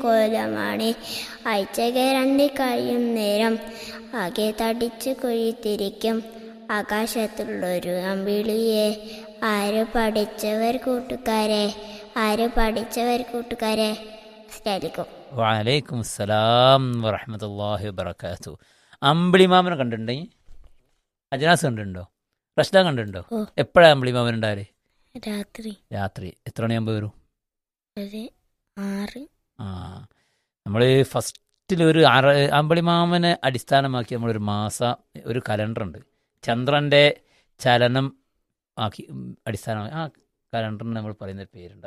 കോലമാണ് ആഴ്ചകൾ രണ്ട് കഴിയും നേരം ആകെ തടിച്ചു കൊഴിത്തിരിക്കും ആകാശത്തുള്ളൊരു അമ്പിളിയെ ആര് പഠിച്ചവർ കൂട്ടുകാരെ ആര് പഠിച്ചവർ കൂട്ടുകാരെ അസ്സലാമലൈക്കും വലൈക്കും അസ്സലാം വറഹമത്തല്ലാഹി വബർക്കാത്തു അമ്പിളിമാമനെ കണ്ടിട്ടുണ്ടോ ഈ? അജനാസ് കണ്ടിട്ടുണ്ടോ റഷ്ദ കണ്ടിട്ടുണ്ടോ ഓ. എപ്പോഴാണ് അമ്പിളിമാമൻ ഉണ്ടായാല് രാത്രി രാത്രി എത്ര മണിയാകുമ്പോൾ വരും ഒരു ആറ് ആ നമ്മൾ ഫസ്റ്റിൽ ഒരു അറ അമ്പിളിമാമനെ അടിസ്ഥാനമാക്കി നമ്മളൊരു മാസ ഒരു കലണ്ടർ ഉണ്ട് ചന്ദ്രൻ്റെ ചലനം ആക്കി ഉം, അടിസ്ഥാനമായി ആ കലണ്ടറിന് നമ്മൾ പറയുന്ന ഒരു പേരുണ്ട്